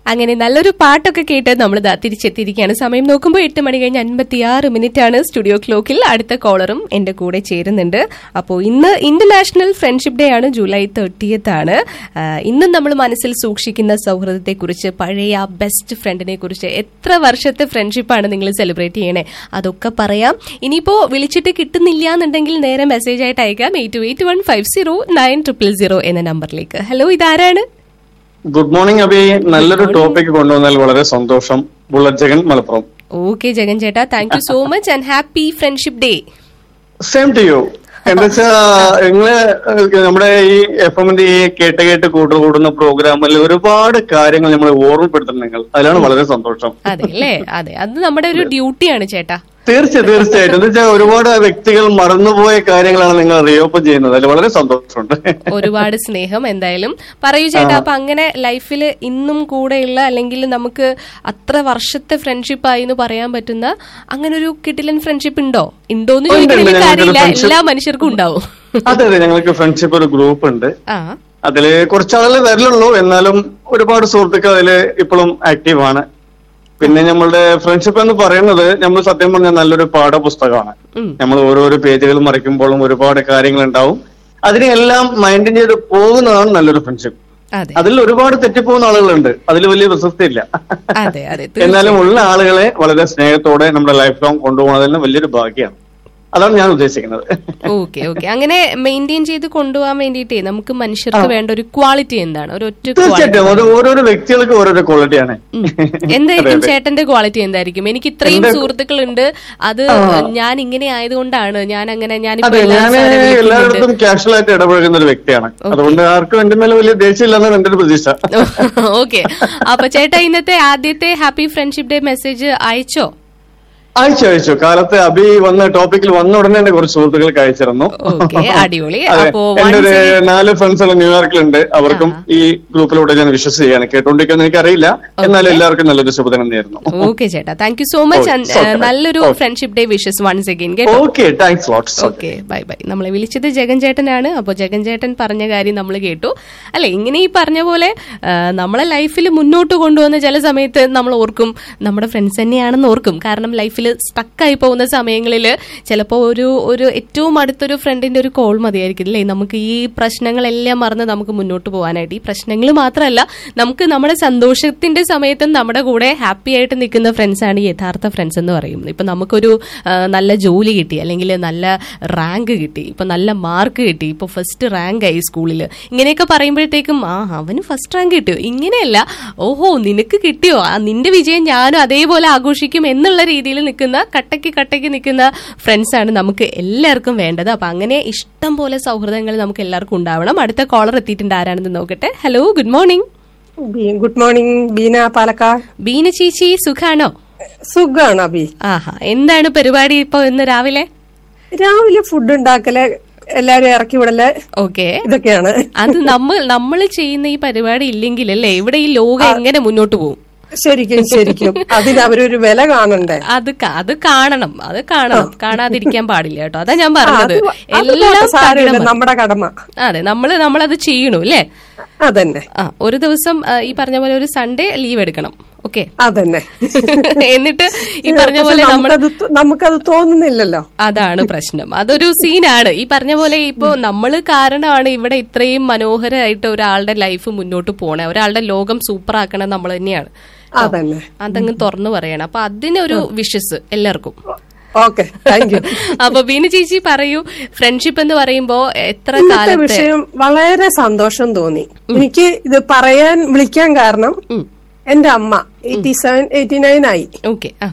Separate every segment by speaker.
Speaker 1: അങ്ങനെ നല്ലൊരു പാട്ടൊക്കെ കേട്ട് നമ്മൾ ദാ തിരിച്ചെത്തിയിരിക്കുകയാണ് സമയം നോക്കുമ്പോൾ എട്ട് മണി കഴിഞ്ഞ് അൻപത്തിയാറ് മിനിറ്റ് ആണ് സ്റ്റുഡിയോ ക്ലോക്കിൽ അടുത്ത കോളറും എന്റെ കൂടെ ചേരുന്നുണ്ട് അപ്പോൾ ഇന്ന് ഇന്റർനാഷണൽ ഫ്രണ്ട്ഷിപ്പ് ഡേ ആണ് ജൂലൈ തേർട്ടിയത്ത് ആണ് ആ, ഇന്നും നമ്മൾ മനസ്സിൽ സൂക്ഷിക്കുന്ന സൗഹൃദത്തെ കുറിച്ച് പഴയ ബെസ്റ്റ് ഫ്രണ്ടിനെ കുറിച്ച് എത്ര വർഷത്തെ ഫ്രണ്ട്ഷിപ്പാണ് നിങ്ങൾ സെലിബ്രേറ്റ് ചെയ്യണേ അതൊക്കെ പറയാം ഇനിയിപ്പോ വിളിച്ചിട്ട് കിട്ടുന്നില്ല എന്നുണ്ടെങ്കിൽ നേരെ മെസ്സേജ് ആയിട്ട് അയക്കാം eight two eight one five zero nine triple zero എന്ന നമ്പറിലേക്ക് ഹലോ ഇതാരാണ്
Speaker 2: ഗുഡ് മോർണിംഗ് അബി നല്ലൊരു ടോപ്പിക് കൊണ്ടുവന്നാൽ വളരെ സന്തോഷം ബുള്ളറ്റ് ജഗൻ മലപ്പുറം
Speaker 1: ഓക്കെ ജഗൻ ചേട്ടാ thank you so much and happy friendship day
Speaker 2: same to you എന്താ വെച്ചാ നിങ്ങള് നമ്മുടെ ഈ എഫ് എമ്മിന്റെ ഈ കേട്ട് കേട്ട് കൂട്ടു കൂടുന്ന പ്രോഗ്രാമിൽ ഒരുപാട് കാര്യങ്ങൾ നമ്മൾ ഓർമ്മപ്പെടുത്തുന്നു നിങ്ങൾ അതിലാണ് വളരെ സന്തോഷം
Speaker 1: അതെ അല്ലേ അതെ അത് നമ്മുടെ ഒരു ഡ്യൂട്ടിയാണ് ചേട്ടാ
Speaker 2: തീർച്ചയായും തീർച്ചയായിട്ടും എന്താ വെച്ചാൽ ഒരുപാട് വ്യക്തികൾ മറന്നുപോയ കാര്യങ്ങളാണ് നിങ്ങൾ റീഓപ്പൺ ചെയ്യുന്നത് അതിൽ വളരെ സന്തോഷമുണ്ട്
Speaker 1: ഒരുപാട് സ്നേഹം എന്തായാലും പറയൂ ചേട്ടാ അപ്പൊ അങ്ങനെ ലൈഫിൽ ഇന്നും കൂടെയുള്ള അല്ലെങ്കിൽ നമുക്ക് അത്ര വർഷത്തെ ഫ്രണ്ട്ഷിപ്പ് ആയി എന്ന് പറയാൻ പറ്റുന്ന അങ്ങനെ ഒരു കിട്ടിലൻ ഫ്രണ്ട്ഷിപ്പ് ഉണ്ടോ ഉണ്ടോന്ന്
Speaker 2: ഉണ്ട്, ഉണ്ട്.
Speaker 1: ചോദിക്കുന്നതിൽ
Speaker 2: ഞങ്ങൾക്കൊരു
Speaker 1: കാര്യമില്ല
Speaker 2: friendship-
Speaker 1: എല്ലാ മനുഷ്യർക്കും ഉണ്ടാവും
Speaker 2: അതെ അതെ ഞങ്ങൾക്ക് ഫ്രണ്ട്ഷിപ്പ് ഒരു ഗ്രൂപ്പ് ഉണ്ട്
Speaker 1: ആ
Speaker 2: അതില് കുറച്ചാളെ വരലുള്ളൂ എന്നാലും ഒരുപാട് സുഹൃത്തുക്കൾ അതില് ഇപ്പോഴും ആക്റ്റീവ് ആണ് പിന്നെ നമ്മളുടെ ഫ്രണ്ട്ഷിപ്പ് എന്ന് പറയുന്നത് നമ്മൾ സത്യം പറഞ്ഞാൽ നല്ലൊരു പാഠപുസ്തകമാണ്
Speaker 1: ഉം.
Speaker 2: നമ്മൾ ഓരോരോ പേജുകൾ മറിക്കുമ്പോഴും ഒരുപാട് കാര്യങ്ങൾ ഉണ്ടാവും അതിനെല്ലാം മൈൻഡ് ചെയ്ത് പോകുന്നതാണ് നല്ലൊരു ഫ്രണ്ട്ഷിപ്പ്
Speaker 1: അതെ
Speaker 2: അതിൽ ഒരുപാട് തെറ്റിപ്പോകുന്ന ആളുകളുണ്ട് അതിൽ വലിയ പ്രശസ്തിയില്ല
Speaker 1: അതെ അതെ
Speaker 2: എന്നാലും ഉള്ള ആളുകളെ വളരെ സ്നേഹത്തോടെ നമ്മുടെ ലൈഫ് ലോങ് കൊണ്ടുപോകുന്നതിന് വലിയൊരു ഭാഗ്യമാണ് അതാണ് ഞാൻ ഉദ്ദേശിക്കുന്നത്
Speaker 1: ഓക്കെ ഓക്കെ അങ്ങനെ മെയിൻറ്റെയിൻ ചെയ്ത് കൊണ്ടുപോകാൻ വേണ്ടിയിട്ടേ നമുക്ക് മനുഷ്യർക്ക് വേണ്ട ഒരു ക്വാളിറ്റി എന്താണ് ഒരു ഒറ്റ ക്വാളിറ്റി
Speaker 2: തീർച്ചയായിട്ടും അത് ഓരോരോ വ്യക്തികൾക്ക് ഓരോരോ ക്വാളിറ്റിയാണ്
Speaker 1: എന്തായിരിക്കും ചേട്ടന്റെ ക്വാളിറ്റി എന്തായിരിക്കും എനിക്ക് ഇത്രയും സുഹൃത്തുക്കളുണ്ട് അത് ഞാൻ ഇങ്ങനെ ആയതുകൊണ്ടാണ് ഞാൻ അങ്ങനെ ഞാനിപ്പോ
Speaker 2: അതെ
Speaker 1: എല്ലാ
Speaker 2: ഞാൻ
Speaker 1: സാധനം വിളിക്കുന്നുണ്ട്.
Speaker 2: എല്ലായിടത്തും കാഷ്വൽ ആയിട്ട് ഇടപഴകുന്ന ഒരു വ്യക്തിയാണ് അതുകൊണ്ട് ആർക്കും എന്റെ മേലെ വലിയ ദേഷ്യമില്ലെന്നാണ് എന്റെ ഒരു പ്രതീക്ഷ
Speaker 1: ഓക്കെ അപ്പൊ ചേട്ടാ ഇന്നത്തെ ആദ്യത്തെ ഹാപ്പി ഫ്രണ്ട്ഷിപ്പ് ഡേ മെസ്സേജ് അയച്ചോ
Speaker 2: അയച്ചു അയച്ചു കാലത്ത് അബി വന്ന ടോപ്പിക്കിൽ വന്ന ഉടനെ എന്റെ കുറച്ച് സുഹൃത്തുക്കൾക്ക് അയച്ചിരുന്നു
Speaker 1: ഓക്കെ അടിപൊളി
Speaker 2: അതെ
Speaker 1: അപ്പോ
Speaker 2: എന്റെ ഒരു
Speaker 1: once
Speaker 2: നാല് ഫ്രണ്ട്സുകൾ ന്യൂയോർക്കിലുണ്ട് അവർക്കും ഈ ഗ്രൂപ്പിലൂടെ ഞാൻ വിശ്വസ് ചെയ്യാണ് കേട്ടോണ്ടിരിക്കുന്ന എനിക്കറിയില്ല എന്നാലും എല്ലാവർക്കും നല്ലൊരു ശുഭദിനം നേരുന്നു
Speaker 1: ഓക്കെ ചേട്ടാ thank you so much
Speaker 2: Okay, okay.
Speaker 1: നല്ലൊരു
Speaker 2: Okay.
Speaker 1: Friendship day wishes once again കേട്ടോ
Speaker 2: okay thanks lots
Speaker 1: okay bye bye നമ്മളെ വിളിച്ചത് ജഗൻ ചേട്ടനാണ് അപ്പോൾ ജഗൻ ചേട്ടൻ പറഞ്ഞ കാര്യം നമ്മൾ കേട്ടു അല്ലെ ഇങ്ങനെ ഈ പറഞ്ഞ പോലെ ആ, നമ്മളെ ലൈഫിൽ മുന്നോട്ട് കൊണ്ടുവന്ന ചില സമയത്ത് നമ്മൾ ഓർക്കും നമ്മുടെ ഫ്രണ്ട്സ് തന്നെയാണെന്ന് ഓർക്കും കാരണം ലൈഫിൽ സ്റ്റക്കായി പോകുന്ന സമയങ്ങളിൽ ചിലപ്പോൾ ഒരു ഒരു ഏറ്റവും അടുത്തൊരു ഫ്രണ്ടിന്റെ ഒരു കോൾ മതിയായിരിക്കും അല്ലേ നമുക്ക് ഈ പ്രശ്നങ്ങളെല്ലാം മറന്ന് നമുക്ക് മുന്നോട്ട് പോകാനായിട്ട് ഈ പ്രശ്നങ്ങൾ മാത്രമല്ല നമുക്ക് നമ്മുടെ സന്തോഷത്തിന്റെ സമയത്തും നമ്മുടെ കൂടെ ഹാപ്പി ആയിട്ട് നിൽക്കുന്ന ഫ്രണ്ട്സാണ് ഈ യഥാർത്ഥ ഫ്രണ്ട്സ് എന്ന് പറയുന്നത് ഇപ്പൊ നമുക്കൊരു ആ, നല്ല ജോലി കിട്ടി അല്ലെങ്കിൽ നല്ല റാങ്ക് കിട്ടി ഇപ്പൊ നല്ല മാർക്ക് കിട്ടി ഇപ്പൊ ഫസ്റ്റ് റാങ്ക് ആയി സ്കൂളിൽ ഇങ്ങനെയൊക്കെ പറയുമ്പോഴത്തേക്കും ആ അവന് ഫസ്റ്റ് റാങ്ക് കിട്ടിയോ ഇങ്ങനെയല്ല ഓഹോ നിനക്ക് കിട്ടിയോ ആ, നിന്റെ വിജയം ഞാനും അതേപോലെ ആഘോഷിക്കും എന്നുള്ള രീതിയിൽ നിൽക്കുന്ന കട്ടയ്ക്ക് കട്ടയ്ക്ക് നിൽക്കുന്ന ഫ്രണ്ട്സാണ് നമുക്ക് എല്ലാവർക്കും വേണ്ടത് അപ്പൊ അങ്ങനെ ഇഷ്ടം പോലെ സൗഹൃദങ്ങൾ നമുക്ക് എല്ലാവർക്കും ഉണ്ടാവണം അടുത്ത കോളർ എത്തിയിട്ടുണ്ട് ആരാണെന്ന് നോക്കട്ടെ ഹലോ ഗുഡ് മോർണിംഗ്
Speaker 3: ബി- ഗുഡ് മോർണിംഗ് ബീന പാലക്കാട്
Speaker 1: ബീന ചേച്ചി സുഖാണോ
Speaker 3: സുഖാണ് അബി
Speaker 1: ആഹാ എന്താണ് പരിപാടി ഇപ്പൊ ഇന്ന് രാവിലെ
Speaker 3: രാവിലെ ഫുഡ് ഉണ്ടാക്കല് എല്ലാരും ഇറക്കി വിടല്
Speaker 1: ഓക്കെ
Speaker 3: ഇതൊക്കെയാണ്
Speaker 1: അത് നമ്മൾ നമ്മൾ ചെയ്യുന്ന ഈ പരിപാടി ഇല്ലെങ്കിൽ അല്ലേ ഇവിടെ ഈ ലോകം എങ്ങനെ മുന്നോട്ട് പോകും
Speaker 3: ശരിക്കും ശരിക്കും അതിന് അവരൊരു വില കാണണ്ടേ
Speaker 1: അത് ക- അത് കാണണം അത് കാണണം കാണാതിരിക്കാൻ പാടില്ല കേട്ടോ അതാ ഞാൻ
Speaker 3: ആ,
Speaker 1: പറഞ്ഞത്
Speaker 3: അത് അത്
Speaker 1: എല്ലാം
Speaker 3: പോട്ടെ, സാരമില്ല
Speaker 1: തകിടം മതി.
Speaker 3: നമ്മുടെ കടമ
Speaker 1: അതെ നമ്മള് നമ്മളത് ചെയ്യണു അല്ലേ
Speaker 3: അതന്നെ
Speaker 1: ആ ഒരു ദിവസം ആ, ഈ പറഞ്ഞ പോലെ ഒരു സൺഡേ ലീവ് എടുക്കണം ഓക്കെ
Speaker 3: അതന്നെ
Speaker 1: എന്നിട്ട് ഈ പറഞ്ഞ
Speaker 3: പക്ഷെ
Speaker 1: പോലെ നമ്മൾ
Speaker 3: നമുക്കത് തോ- നമുക്കത് തോന്നുന്നില്ലല്ലോ
Speaker 1: അതാണ് പ്രശ്നം അതൊരു സീനാണ് ഈ പറഞ്ഞ പോലെ ഇപ്പോ നമ്മൾ കാരണമാണ് ഇവിടെ ഇത്രയും മനോഹരമായിട്ട് ഒരാളുടെ ലൈഫ് മുന്നോട്ട് പോണേ ഒരാളുടെ ലോകം സൂപ്പർ ആക്കണത് നമ്മൾ തന്നെയാണ്
Speaker 3: അതന്നെ
Speaker 1: അതങ്ങ് തുറന്നു പറയണം അപ്പൊ അതിനൊരു വിഷസ് എല്ലാവർക്കും
Speaker 3: ഓക്കെ താങ്ക് യു
Speaker 1: അപ്പൊ ബീന ചേച്ചി പറയൂ ഫ്രണ്ട്ഷിപ്പ് എന്ന് പറയുമ്പോ എത്ര
Speaker 3: ഇന്നത്തെ
Speaker 1: കാലത്തെ
Speaker 3: വിഷയം വളരെ സന്തോഷം തോന്നി എനിക്ക് ഇത് പറയാൻ വിളിക്കാൻ കാരണം
Speaker 1: ഉം.
Speaker 3: എന്റെ അമ്മ എയ്റ്റി സെവൻ എയ്റ്റി നയൻ ആയി
Speaker 1: ഓക്കെ ആ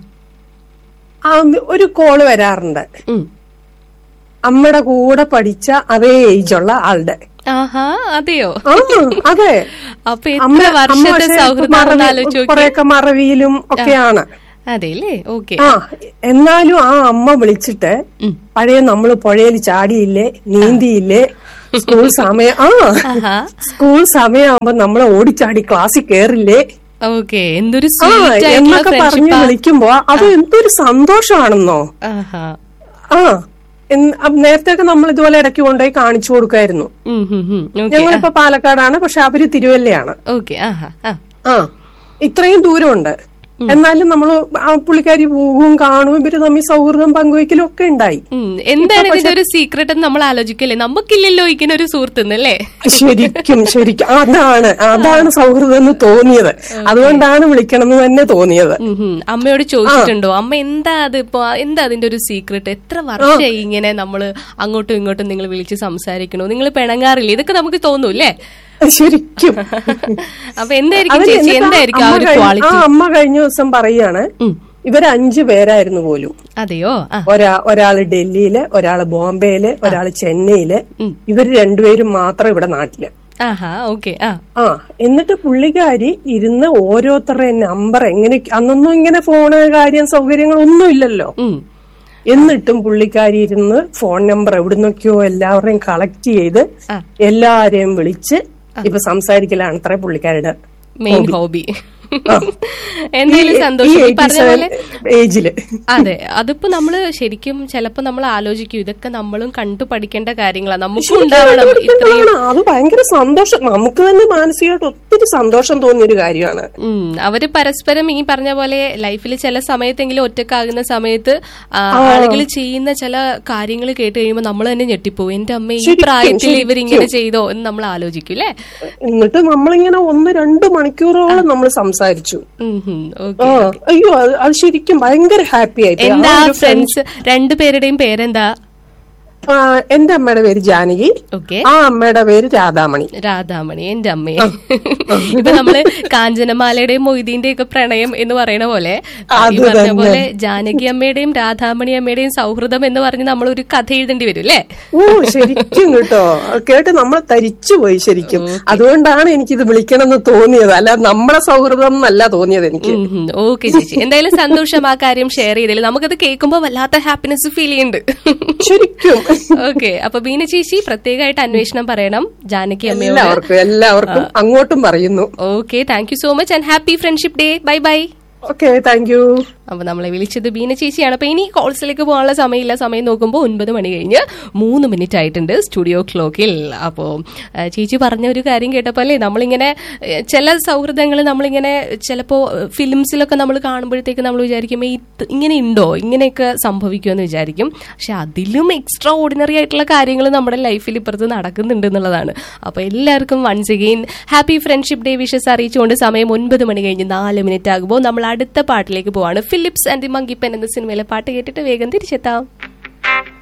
Speaker 3: ആ, ഒരു കോള് വരാറുണ്ട്
Speaker 1: ഉം.
Speaker 3: അമ്മയുടെ കൂടെ പഠിച്ച അതേ ഏജുള്ള ആളുടെ
Speaker 1: ആഹാ അതെയോ
Speaker 3: ആ അതെ
Speaker 1: അപ്പൊ
Speaker 3: അമ്മ
Speaker 1: എത്ര
Speaker 3: അമ്മ
Speaker 1: വർഷത്തെ
Speaker 3: പക്ഷേ
Speaker 1: സൗഹൃദം
Speaker 3: മറവി-
Speaker 1: ആലോചിച്ച് നോക്കിയേ.
Speaker 3: കുറെയൊക്കെ മറവിയിലും ഒക്കെയാണ്
Speaker 1: അതെല്ലേ ഓക്കെ
Speaker 3: ആ എന്നാലും ആ അമ്മ വിളിച്ചിട്ട്
Speaker 1: ഉം.
Speaker 3: പഴയ നമ്മള് പുഴയിൽ ചാടിയില്ലേ നീന്തിയില്ലേ സ്കൂൾ സമയം ആ
Speaker 1: ആഹാ
Speaker 3: സ്കൂൾ സമയമാകുമ്പോ നമ്മള് ഓടിച്ചാടി ക്ലാസ്സിൽ കേറില്ലേ
Speaker 1: ഓക്കെ എന്തൊരു
Speaker 3: ആ
Speaker 1: സ്വീറ്റ് ആയിട്ടുള്ള
Speaker 3: എന്നൊക്കെ പറഞ്ഞ്
Speaker 1: ഫ്രണ്ട്ഷിപ്പാ
Speaker 3: വിളിക്കുമ്പോ അത് എന്തൊരു സന്തോഷമാണെന്നോ
Speaker 1: ആഹാ
Speaker 3: ആ എന്ന്- അ- നേരത്തെയൊക്കെ നമ്മൾ ഇതുപോലെ ഇടയ്ക്ക് കൊണ്ടുപോയി കാണിച്ചു കൊടുക്കായിരുന്നു
Speaker 1: ഉം, ഉം, ഉം. ഓക്കെ
Speaker 3: ഞങ്ങളിപ്പോ പാലക്കാടാണ് പക്ഷെ അവര് തിരുവല്ലയാണ്
Speaker 1: ഓക്കെ ആഹാ ആ
Speaker 3: ആ ഇത്രയും ദൂരമുണ്ട് എന്നാലും നമ്മൾ ആ പുള്ളിക്കാരി പോകും കാണും ഇവര് തമ്മിൽ സൗഹൃദം പങ്കുവയ്ക്കലും ഒക്കെ ഉണ്ടായി
Speaker 1: ഉം. എന്താണ് ഇതിന്റെ ഒരു സീക്രട്ട് എന്ന് നമ്മൾ ആലോചിക്കല്ലേ നമുക്കില്ലല്ലോ ഇങ്ങനെ ഒരു സുഹൃത്തുന്നല്ലേ
Speaker 3: ശരിക്കും ശരിക്കും അതാണ് അതാണ് സൗഹൃദം എന്ന് തോന്നിയത് അതുകൊണ്ടാണ് വിളിക്കണം എന്ന് തന്നെ തോന്നിയത്
Speaker 1: ഉം ഹും. അമ്മയോട് ചോദിച്ചിട്ടുണ്ടോ അമ്മ എന്താ അത് ഇപ്പൊ എന്താ അതിന്റെ ഒരു സീക്രട്ട് എത്ര വർഷമായി ഇങ്ങനെ നമ്മള് അങ്ങോട്ടും ഇങ്ങോട്ടും നിങ്ങൾ വിളിച്ച് സംസാരിക്കണോ നിങ്ങൾ പിണങ്ങാറില്ലേ ഇതൊക്കെ നമുക്ക് തോന്നൂല്ലേ
Speaker 3: ശരിക്കും
Speaker 1: അപ്പൊ എന്തായിരിക്കും
Speaker 3: അവര്
Speaker 1: ചേച്ചി
Speaker 3: എന്നിട്ട്
Speaker 1: എന്തായിരിക്കും ആ
Speaker 3: അമ്മ
Speaker 1: ഒരു
Speaker 3: കഴിഞ്ഞ- ആ
Speaker 1: ക്വാളിറ്റി
Speaker 3: അമ്മ കഴിഞ്ഞ ദിവസം പറയാണ് ഇവര് അഞ്ചു പേരായിരുന്നു പോലും
Speaker 1: അതെയോ ആ
Speaker 3: ഒരാ ഒരാള് ഡൽഹിയില് ഒരാള് ബോംബെയില് ഒരാള് ചെന്നൈയില് ഇവര് രണ്ടുപേരും മാത്രം ഇവിടെ നാട്ടില്
Speaker 1: ആഹാ ഓക്കെ ആ
Speaker 3: ആ എന്നിട്ട് പുള്ളിക്കാരി ഇരുന്ന് ഓരോരുത്തരുടെ നമ്പർ എങ്ങനെ അന്നൊന്നും ഇങ്ങനെ ഫോണ് കാര്യം സൗകര്യങ്ങളൊന്നും ഇല്ലല്ലോ
Speaker 1: ഉം
Speaker 3: എന്നിട്ടും പുള്ളിക്കാരി ഇരുന്ന് ഫോൺ നമ്പർ എവിടുന്നൊക്കെയോ എല്ലാവരെയും കളക്ട് ചെയ്ത്
Speaker 1: ആ.
Speaker 3: എല്ലാരെയും വിളിച്ച് ഇപ്പൊ സംസാരിക്കലാണ് അത്ര പുള്ളിക്കാരുടെ
Speaker 1: മെയിൻ ഹോബി എന്തായാലും സന്തോഷം ഈ പറഞ്ഞ പോലെ
Speaker 3: ഏജില്
Speaker 1: അതെ അതിപ്പോ നമ്മള് ശരിക്കും ചിലപ്പോ നമ്മൾ ആലോചിക്കും ഇതൊക്കെ നമ്മളും കണ്ടു പഠിക്കേണ്ട കാര്യങ്ങളാണ് നമുക്കും ഉണ്ടാവണം ഇത്രയും
Speaker 3: ആണ്. അത് ഭയങ്കര സന്തോഷം നമുക്ക് തന്നെ മാനസികമായിട്ട് ഒത്തിരി സന്തോഷം തോന്നിയ ഒരു കാര്യമാണ്
Speaker 1: ഉം അവര് പരസ്പരം ഈ പറഞ്ഞ പോലെ ലൈഫിൽ ചില സമയത്തെങ്കിലും ഒറ്റക്കാകുന്ന സമയത്ത് ആളുകൾ ചെയ്യുന്ന ചില കാര്യങ്ങൾ കേട്ട് കഴിയുമ്പോൾ നമ്മൾ തന്നെ ഞെട്ടിപ്പോവും എന്റെ അമ്മ ഈ
Speaker 3: ശരിക്കും,
Speaker 1: പ്രായത്തിൽ ഇവരിങ്ങനെ ചെയ്തോ എന്ന് നമ്മൾ ആലോചിക്കും അല്ലേ
Speaker 3: എന്നിട്ട് നമ്മളിങ്ങനെ ഒന്ന് രണ്ട് മണിക്കൂറോളം നമ്മൾ സംസാരിച്ചു
Speaker 1: ഉം ഹും, ഓക്കെ
Speaker 3: ആ അയ്യോ അത് അത് ശരിക്കും ഭയങ്കര ഹാപ്പി ആയിട്ട്
Speaker 1: എന്താ ഫ്രണ്ട്സ് രണ്ടുപേരുടെയും പേരെന്താ
Speaker 3: ആ, എന്റെ അമ്മയുടെ പേര് ജാനകി
Speaker 1: ഓക്കെ
Speaker 3: ആ അമ്മയുടെ പേര് രാധാമണി
Speaker 1: രാധാമണി എന്റെ അമ്മയെ ഇപ്പൊ നമ്മള് കാഞ്ചനമാലയുടെയും മൊയ്തീന്റെയും ഒക്കെ പ്രണയം എന്ന് പറയുന്ന പോലെ ഈ
Speaker 3: അത്
Speaker 1: പറഞ്ഞ
Speaker 3: തന്നെ.
Speaker 1: പോലെ ജാനകി അമ്മയുടെയും രാധാമണി അമ്മയുടെയും സൗഹൃദം എന്ന് പറഞ്ഞ് നമ്മൾ ഒരു കഥ എഴുതേണ്ടി വരും അല്ലേ
Speaker 3: ഓ ശരിക്കും കേട്ടോ കേട്ട് നമ്മൾ തരിച്ചു പോയി ശരിക്കും അതുകൊണ്ടാണ് എനിക്കിത് വിളിക്കണം എന്ന് തോന്നിയത് അല്ല നമ്മുടെ സൗഹൃദം എന്നല്ല തോന്നിയത് എനിക്ക്
Speaker 1: ഓക്കെ ചേച്ചി എന്തായാലും സന്തോഷം ആ കാര്യം ഷെയർ ചെയ്തതിൽ നമുക്കത് കേൾക്കുമ്പോൾ വല്ലാത്ത ഹാപ്പിനെസ് ഫീൽ ചെയ്യുന്നുണ്ട്
Speaker 3: ശരിക്കും
Speaker 1: ഓക്കെ അപ്പൊ ബീന ചേച്ചി പ്രത്യേകമായിട്ട് അന്വേഷണം പറയണം ജാനകി അമ്മയോട്
Speaker 3: എല്ലാവർക്കും എല്ലാവർക്കും അങ്ങോട്ടും പറയുന്നു
Speaker 1: okay thank you so much and happy friendship day bye bye
Speaker 3: okay thank you
Speaker 1: അപ്പൊ നമ്മളെ വിളിച്ചത് ബീന ചേച്ചിയാണ് അപ്പൊ ഇനി കോൾസിലേക്ക് പോകാനുള്ള സമയമില്ല സമയം നോക്കുമ്പോൾ ഒൻപത് മണി കഴിഞ്ഞ് മൂന്ന് മിനിറ്റ് ആയിട്ടുണ്ട് സ്റ്റുഡിയോ ക്ലോക്കിൽ അപ്പോൾ ചേച്ചി പറഞ്ഞ ഒരു കാര്യം കേട്ടപ്പോൾ അല്ലേ നമ്മളിങ്ങനെ ഏഹ്, ചില സൗഹൃദങ്ങൾ നമ്മളിങ്ങനെ ചിലപ്പോൾ ഫിലിംസിലൊക്കെ നമ്മൾ കാണുമ്പോഴത്തേക്ക് നമ്മൾ വിചാരിക്കും "ഏയ്, ഇത് ഇങ്ങനെ ഉണ്ടോ ഇങ്ങനെയൊക്കെ സംഭവിക്കുമെന്ന് വിചാരിക്കും പക്ഷെ അതിലും എക്സ്ട്രാ ഓർഡിനറി ആയിട്ടുള്ള കാര്യങ്ങൾ നമ്മുടെ ലൈഫിൽ ഇപ്പുറത്ത് നടക്കുന്നുണ്ട് എന്നുള്ളതാണ് അപ്പോൾ എല്ലാവർക്കും once again happy friendship day wishes അറിയിച്ചുകൊണ്ട് സമയം ഒൻപത് മണി കഴിഞ്ഞ് നാല് മിനിറ്റ് ആകുമ്പോൾ നമ്മൾ അടുത്ത പാട്ടിലേക്ക് പോവാണ് ഫിലിപ്സ് ആൻഡ് ദി മങ്കിപ്പൻ എന്ന സിനിമയിലെ പാട്ട് കേട്ടിട്ട് വേഗം തിരിച്ചെത്താം